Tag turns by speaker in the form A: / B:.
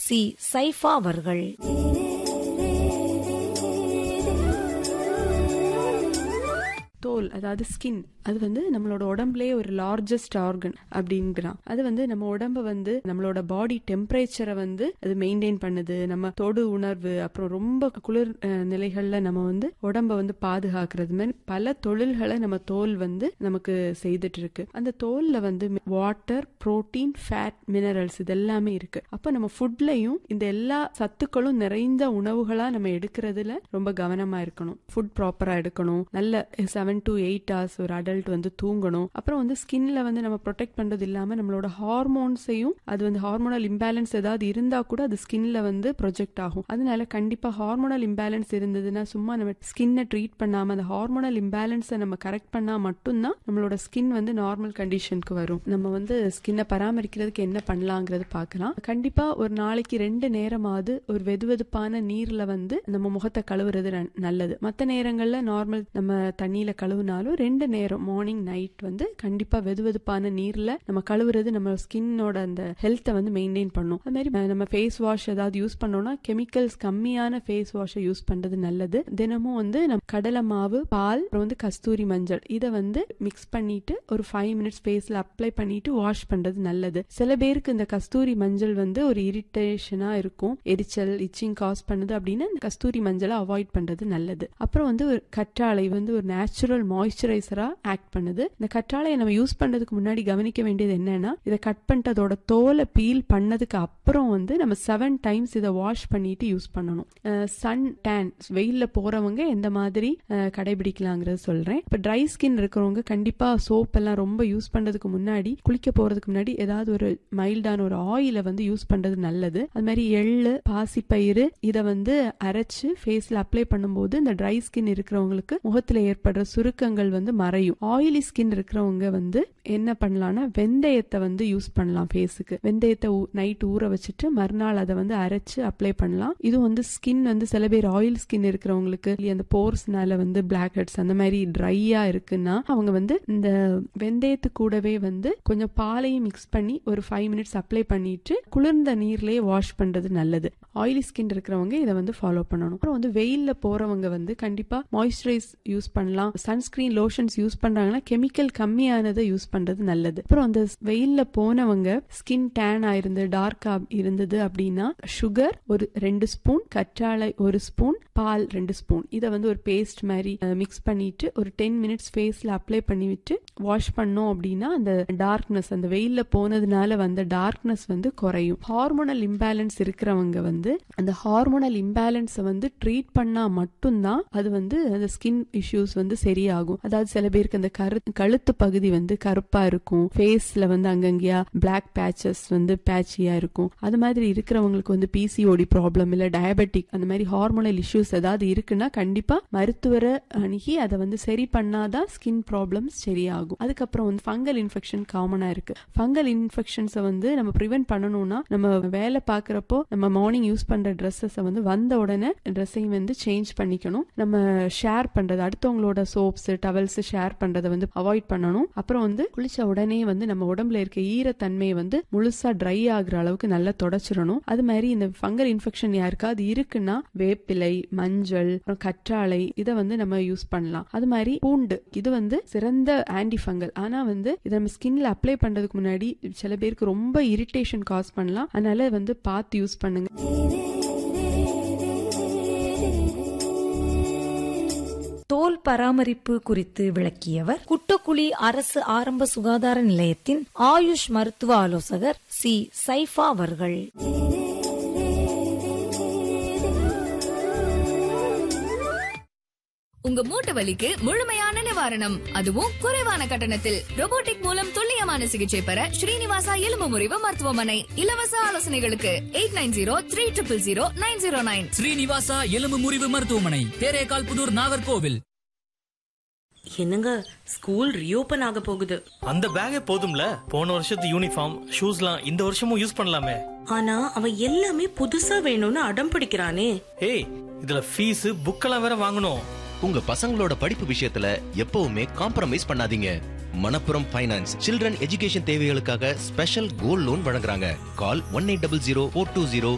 A: C Saifa அவர்கள்
B: தோல் அதாவது ஸ்கின் அது வந்து நம்மளோட உடம்புலயே ஒரு லார்ஜஸ்ட் ஆர்கன் அப்படிங்கிறான் அது வந்து நம்ம உடம்ப வந்து நம்மளோட பாடி டெம்பரேச்சரை வந்து அது மெயின்டைன் பண்ணுது நம்ம தொடு உணர்வு அப்புறம் ரொம்ப குளிர் அஹ், நிலைகள்ல நம்ம வந்து உடம்ப வந்து பாதுகாக்கிறது மாதிரி பல தொழில்களை நம்ம தோல் வந்து நமக்கு செய்துட்டு இருக்கு அந்த தோல்ல வந்து வாட்டர் புரோட்டீன் ஃபேட் மினரல்ஸ் இது எல்லாமே இருக்கு அப்ப நம்ம ஃபுட்லயும் இந்த எல்லா சத்துக்களும் நிறைந்த உணவுகளா நம்ம எடுக்கிறதுல ரொம்ப கவனமா இருக்கணும் ஃபுட் ப்ராப்பரா எடுக்கணும் நல்ல செவன் டு எயிட் ஹவர்ஸ் ஒரு அடல்ட் வந்து தூங்கணும் அப்புறம் வந்து ஸ்கின்ல வந்து நம்ம ப்ரொடெக்ட் பண்றது இல்லாம நம்மளோட ஹார்மோன்ஸையும் அது வந்து ஹார்மோனல் இம்பேலன்ஸ் ஏதாவது இருந்தா கூட அது ஸ்கின்ல வந்து ப்ரொஜெக்ட் ஆகும் அதனால கண்டிப்பா ஹார்மோனல் இம்பேலன்ஸ் இருந்ததுன்னா சும்மா நம்ம ஸ்கின்னை ட்ரீட் பண்ணாம அந்த ஹார்மோனல் இம்பேலன்ஸை நம்ம கரெக்ட் பண்ணா மட்டும்தான் நம்மளோட ஸ்கின் வந்து நார்மல் கண்டிஷனுக்கு வரும் நம்ம வந்து ஸ்கின்னை பராமரிக்கிறதுக்கு என்ன பண்ணலாங்கிறது பார்க்கலாம் கண்டிப்பா ஒரு நாளைக்கு ரெண்டு நேரமாவது ஒரு வெதுவெதுப்பான நீர்ல வந்து நம்ம முகத்தை கழுவுறது ந- நல்லது மற்ற நேரங்கள்ல நார்மல் நம்ம தண்ணியில கழுவுனாலும் ரெண்டு நேரம் மார்னிங் நைட் வந்து கண்டிப்பா வெதுவெதுப்பான நீர்ல நம்ம கழுவுறது நம்ம ஸ்கின்னோட அந்த ஹெல்த்தை வந்து மெயின்டைன் பண்ணும் அது மாதிரி அஹ், நம்ம ஃபேஸ் வாஷ் ஏதாவது யூஸ் பண்ணோம்னா கெமிக்கல்ஸ் கம்மியான ஃபேஸ் வாஷை யூஸ் பண்றது நல்லது தினமும் வந்து நம்ம கடலை மாவு பால் அப்புறம் வந்து கஸ்தூரி மஞ்சள் இதை வந்து மிக்ஸ் பண்ணிட்டு ஒரு ஃபைவ் மினிட்ஸ் ஃபேஸ்ல அப்ளை பண்ணிட்டு வாஷ் பண்றது நல்லது சில பேருக்கு இந்த கஸ்தூரி மஞ்சள் வந்து ஒரு இரிட்டேஷனா இருக்கும் எரிச்சல் இச்சிங் காஸ் பண்ணுது அப்படின்னா இந்த கஸ்தூரி மஞ்சளை அவாய்ட் பண்றது நல்லது அப்புறம் வந்து ஒரு கற்றாழை வந்து ஒரு நேச்சுரல் மாய்ஸ்சரைசரா ஆக்ட் பண்ணுது இந்த கற்றாழையை நம்ம யூஸ் பண்றதுக்கு முன்னாடி கவனிக்க வேண்டியது என்னன்னா இதை கட் பண்ணிட்டு அதோட தோலை பீல் பண்ணதுக்கு அப்புறம் வந்து நம்ம செவன் டைம்ஸ் இதை வாஷ் பண்ணிட்டு யூஸ் பண்ணணும் சன் டேன் வெயில்ல போறவங்க எந்த மாதிரி அஹ், கடைபிடிக்கலாங்கிறது சொல்றேன் இப்ப ட்ரை ஸ்கின் இருக்கிறவங்க கண்டிப்பா சோப் எல்லாம் ரொம்ப யூஸ் பண்றதுக்கு முன்னாடி குளிக்க போறதுக்கு முன்னாடி ஏதாவது ஒரு மைல்டான ஒரு ஆயிலை வந்து யூஸ் பண்றது நல்லது அது மாதிரி எள்ளு பாசிப்பயிறு இதை வந்து அரைச்சு ஃபேஸ்ல அப்ளை பண்ணும்போது இந்த ட்ரை ஸ்கின் இருக்கிறவங்களுக்கு முகத்துல ஏற்படுற சுருக்கங்கள் வந்து மறையும் ஆயிலி ஸ்கின் இருக்கிறவங்க வந்து என்ன பண்ணலாம்னா வெந்தயத்தை வந்து யூஸ் பண்ணலாம் ஃபேஸுக்கு வெந்தயத்தை நைட் ஊற வச்சுட்டு மறுநாள் அதை வந்து அரைச்சு அப்ளை பண்ணலாம் இது வந்து ஸ்கின் வந்து சில பேர் ஆயில் ஸ்கின் இருக்கிறவங்களுக்கு அந்த போர்ஸ்னால வந்து பிளாக் ஹெட்ஸ் அந்த மாதிரி ட்ரையா இருக்குன்னா அவங்க வந்து இந்த வெந்தயத்து கூடவே வந்து கொஞ்சம் பாலையும் மிக்ஸ் பண்ணி ஒரு ஃபைவ் மினிட்ஸ் அப்ளை பண்ணிட்டு குளிர்ந்த நீர்லயே வாஷ் பண்றது நல்லது ஆயிலி ஸ்கின் இருக்கிறவங்க இதை வந்து ஃபாலோ பண்ணணும் அப்புறம் வந்து வெயில்ல போறவங்க வந்து கண்டிப்பா மாய்ஸ்சரைஸ் யூஸ் பண்ணலாம் சன்ஸ்கிரீன் லோஷன்ஸ் யூஸ் பண்றாங்கன்னா கெமிக்கல் கம்மியானதை யூஸ் பண்றது நல்லது அப்புறம் அந்த வெயில்ல போனவங்க ஸ்கின் டேன் ஆயிருந்து டார்க்கா இருந்தது அப்படின்னா சுகர் ஒரு ரெண்டு ஸ்பூன் கற்றாழை ஒரு ஸ்பூன் பால் ரெண்டு ஸ்பூன் இதை வந்து ஒரு பேஸ்ட் மாதிரி மிக்ஸ் பண்ணிட்டு ஒரு டென் மினிட்ஸ் ஃபேஸ்ல அப்ளை பண்ணி விட்டு வாஷ் பண்ணோம் அப்படின்னா அந்த டார்க்னஸ் அந்த வெயில்ல போனதுனால வந்த டார்க்னஸ் வந்து குறையும் ஹார்மோனல் இம்பேலன்ஸ் இருக்கிறவங்க வந்து அந்த ஹார்மோனல் இம்பேலன்ஸை வந்து ட்ரீட் பண்ணா மட்டும்தான் அது வந்து அந்த ஸ்கின் இஷ்யூஸ் வந்து சரியாகும் அதாவது சில பேருக்கு அந்த கரு கழுத்து பகுதி வந்து கருப்பா இருக்கும் ஃபேஸ்ல வந்து அங்கங்கேயா பிளாக் பேச்சஸ் வந்து பேச்சியா இருக்கும் அது மாதிரி இருக்கிறவங்களுக்கு வந்து பிசிஓடி ப்ராப்ளம் இல்ல டயபெட்டிக் அந்த மாதிரி ஹார்மோனல் இஷ்யூஸ் ஏதாவது இருக்குன்னா கண்டிப்பா மருத்துவரை அணுகி அதை வந்து சரி பண்ணாதான் ஸ்கின் ப்ராப்ளம்ஸ் சரியாகும் அதுக்கப்புறம் வந்து ஃபங்கல் இன்ஃபெக்ஷன் காமனா இருக்கு ஃபங்கல் இன்ஃபெக்ஷன்ஸை வந்து நம்ம ப்ரிவென்ட் பண்ணணும்னா நம்ம வேலை பார்க்கறப்போ நம்ம மார்னிங் யூஸ் பண்ற ட்ரெஸ்ஸஸை வந்து வந்த உடனே ட்ரெஸ்ஸையும் வந்து சேஞ்ச் பண்ணிக்கணும் நம்ம ஷேர் பண்றது அடுத்தவங்களோட சோப்ஸ் டவல்ஸ் ஷேர் பண்றதை வந்து அவாய்ட் பண்ணணும் அப்புறம் வந்து குளிச்ச உடனே வந்து நம்ம உடம்புல இருக்க ஈரத்தன்மையை வந்து முழுசா ட்ரை ஆகுற அளவுக்கு நல்லா தொடச்சிடணும் அது மாதிரி இந்த ஃபங்கல் இன்ஃபெக்ஷன் யாருக்காவது இருக்குன்னா வேப்பிலை மஞ்சள் அப்புறம் கற்றாழை இதை வந்து நம்ம யூஸ் பண்ணலாம் அது மாதிரி பூண்டு இது வந்து சிறந்த ஆன்டி ஃபங்கல் ஆனா வந்து இதை நம்ம ஸ்கின்ல அப்ளை பண்றதுக்கு முன்னாடி சில பேருக்கு ரொம்ப இரிட்டேஷன் காஸ் பண்ணலாம் அதனால வந்து பார்த்து யூஸ் பண்ணுங்க
A: தோல் பராமரிப்பு குறித்து விளக்கியவர் குட்டக்குழி அரசு ஆரம்ப சுகாதார நிலையத்தின் ஆயுஷ் மருத்துவ ஆலோசகர் சி சைஃபா அவர்கள்
C: உங்க மூட்டு வலிக்கு முழுமையான நிவாரணம் அதுவும் குறைவான கட்டணத்தில் robotic மூலம் துல்லியமான சிகிச்சை பெற ஸ்ரீனிவாசா எலும்பு முறிவு மருத்துவமனை இலவச ஆலோசனைகளுக்கு eight nine zero three triple zero nine zero nine
D: Srinivasa எலும்பு முறிவு மருத்துவமனை தேரேகால் புதூர் நாகர்கோவில்
E: என்னங்க ஸ்கூல் ரீஓபன் ஆக போகுது
F: அந்த பேக்கே போதும்ல போன வருஷத்து யூனிஃபார்ம் ஷூஸ்லாம் இந்த வருஷமும் யூஸ் பண்ணலாமே
E: ஆனா அவன் எல்லாமே புதுசா வேணும்னு அடம் பிடிக்கிறானே
F: ஏய் இதுல ஃபீஸ் புக்கெல்லாம் வேற வாங்கணும்
G: உங்க பசங்களோட படிப்பு விஷயத்துல எப்பவுமே காம்ப்ரமைஸ் பண்ணாதீங்க மணப்புரம் ஃபைனான்ஸ் சில்ட்ரன் எஜுகேஷன் தேவைகளுக்காக ஸ்பெஷல் கோல்ட் லோன் வழங்குறாங்க call one eight double zero four two zero